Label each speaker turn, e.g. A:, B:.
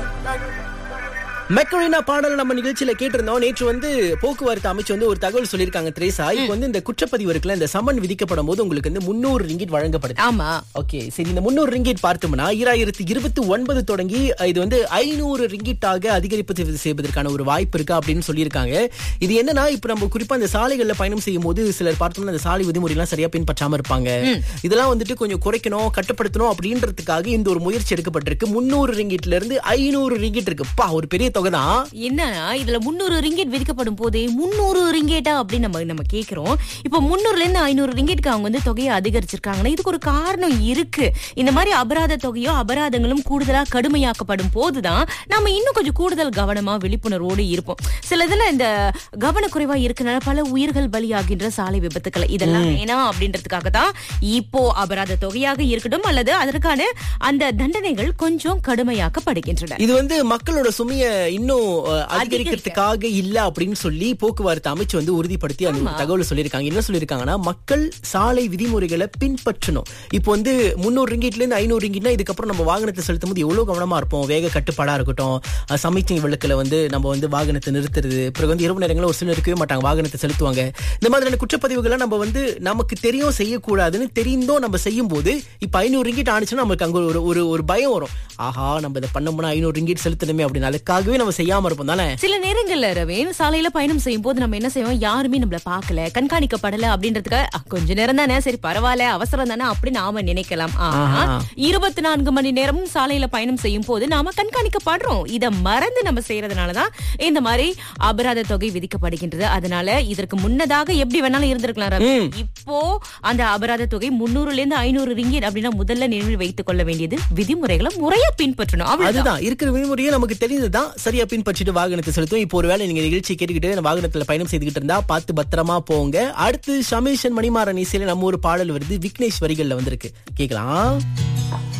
A: மெக்கரினா பாடல் நம்ம நிகழ்ச்சியில கேட்டிருந்தோம் நேற்று வந்து போக்குவரத்து அமைச்சு வந்து ஒரு தகவல் சொல்லியிருக்காங்க திரேசா இப்போ வந்து இந்த குற்றப்பதிவு இருக்குல்ல இந்த சம்மன் விதிக்கப்படும் போது உங்களுக்கு வந்து முன்னூறு ரிங்கிட் வழங்கப்படுது
B: ஆமா
A: ஓகே சரி இந்த முன்னூறு ரிங்கிட் பார்த்தோம்னா ஈராயிரத்தி இருபத்தி ஒன்பது தொடங்கி இது வந்து ஐநூறு ரிங்கிட்டாக அதிகரிப்பு செய்வதற்கான ஒரு வாய்ப்பு இருக்கு அப்படின்னு சொல்லியிருக்காங்க இது என்னன்னா இப்ப நம்ம குறிப்பா இந்த சாலைகள்ல பயணம் செய்யும் போது சிலர் பார்த்தோம்னா இந்த சாலை விதிமுறைலாம் சரியா பின்பற்றாம இருப்பாங்க இதெல்லாம் வந்துட்டு கொஞ்சம் குறைக்கணும் கட்டுப்படுத்தணும் அப்படின்றதுக்காக இந்த ஒரு முயற்சி எடுக்கப்பட்டிருக்கு முன்னூறு ரிங்கிட்ல இருந்து ஐநூறு ரிங்கிட் இருக்கு பா ஒரு பெரிய தொகை தான்
B: என்னன்னா இதுல முன்னூறு ரிங்கெட் விதிக்கப்படும் போதே முன்னூறு ரிங்கெட்டா அப்படின்னு நம்ம நம்ம கேக்குறோம் இப்போ முன்னூறுல இருந்து ஐநூறு ரிங்கெட்க்கு அவங்க வந்து தொகையை அதிகரிச்சிருக்காங்கன்னா இதுக்கு ஒரு காரணம் இருக்கு இந்த மாதிரி அபராத தொகையோ அபராதங்களும் கூடுதலா கடுமையாக்கப்படும் போதுதான் நம்ம இன்னும் கொஞ்சம் கூடுதல் கவனமா விழிப்புணர்வோடு இருப்போம் சில இதுல இந்த கவனக்குறைவா இருக்கனால பல உயிர்கள் பலியாகின்ற சாலை விபத்துக்கள் இதெல்லாம் வேணாம் அப்படின்றதுக்காக தான் இப்போ அபராத தொகையாக இருக்கட்டும் அல்லது அதற்கான அந்த தண்டனைகள் கொஞ்சம் கடுமையாக்கப்படுகின்றன
A: இது வந்து மக்களோட சுமைய இன்னும் அஹ், அதிகரிக்கிறதுக்காக இல்ல அப்படின்னு சொல்லி போக்குவரத்து அமைச்சு வந்து உறுதிப்படுத்தி அந்த ஒரு தகவல் சொல்லியிருக்காங்க என்ன சொல்லியிருக்காங்கன்னா மக்கள் சாலை விதிமுறைகளை பின்பற்றணும் இப்போ வந்து முன்னூறு ரிங்கிட்ல இருந்து ஐநூறு ரிங்கிட்னா இதுக்கப்புறம் நம்ம வாகனத்தை செலுத்தும் போது எவ்வளவு கவனமா இருப்போம் வேக கட்டுப்பாடா இருக்கட்டும் அஹ், சமிக்ஞை விளக்குல வந்து நம்ம வந்து வாகனத்தை நிறுத்துறது பிறகு வந்து இரவு நேரங்களில் ஒரு சிலர் இருக்கவே மாட்டாங்க வாகனத்தை செலுத்துவாங்க இந்த மாதிரியான குற்றப்பதிவுகளை நம்ம வந்து நமக்கு தெரியும் செய்யக்கூடாதுன்னு தெரிந்தோம் நம்ம செய்யும் போது இப்ப ஐநூறு ரிங்கிட் ஆனிச்சுன்னா நமக்கு அங்க ஒரு ஒரு ஒரு பயம் வரும் ஆஹா நம்ம இதை பண்ணோம்னா ஐநூறு ரிங்கிட் செலுத்தணுமே அப்படின்னு அதுக்காகவே நம்ம செய்யாம இருப்போம் தானே
B: சில நேரங்கள்ல ரவீன் சாலையில பயணம் செய்யும் போது நம்ம என்ன செய்வோம் யாருமே நம்மள பாக்கல கண்காணிக்கப்படல அப்படின்றதுக்காக "அ, கொஞ்ச நேரம் தானே சரி பரவாயில்ல அவசரம் தானே அப்படி நாம நினைக்கலாம் ஆனா
A: ஆஹா.
B: இருபத்தி நான்கு மணி நேரமும் சாலையில பயணம் செய்யும் போது நாம கண்காணிக்கப்படுறோம் இத மறந்து நம்ம செய்யறதுனாலதான் இந்த மாதிரி அபராத தொகை விதிக்கப்படுகின்றது அதனால இதற்கு முன்னதாக எப்படி வேணாலும் இருந்திருக்கலாம் ரவி இப்போ அந்த அபராத தொகை முன்னூறுல இருந்து ஐநூறு ரிங்கிட் அப்படின்னா முதல்ல நினைவில் வைத்துக் கொள்ள வேண்டியது விதிமுறைகளை முறையா பின்பற்றணும் அவ்வளவுதான்
A: அதுதான் இருக்கிற விதிமுறையே நமக்கு தெரிஞ்சதுதான் சரியா பின்பற்றிட்டு வாகனத்தை செலுத்தும் இப்போ ஒருவேளை நீங்க நிகழ்ச்சி கேட்டுக்கிட்டு இந்த வாகனத்துல பயணம் செய்துகிட்டு இருந்தா பார்த்து பத்திரமா போங்க அடுத்து சமீஷன் மணிமாறன் இசையில நம்ம ஒரு பாடல் வருது விக்னேஷ் வரிகள்ல வந்திருக்கு கேக்கலாம்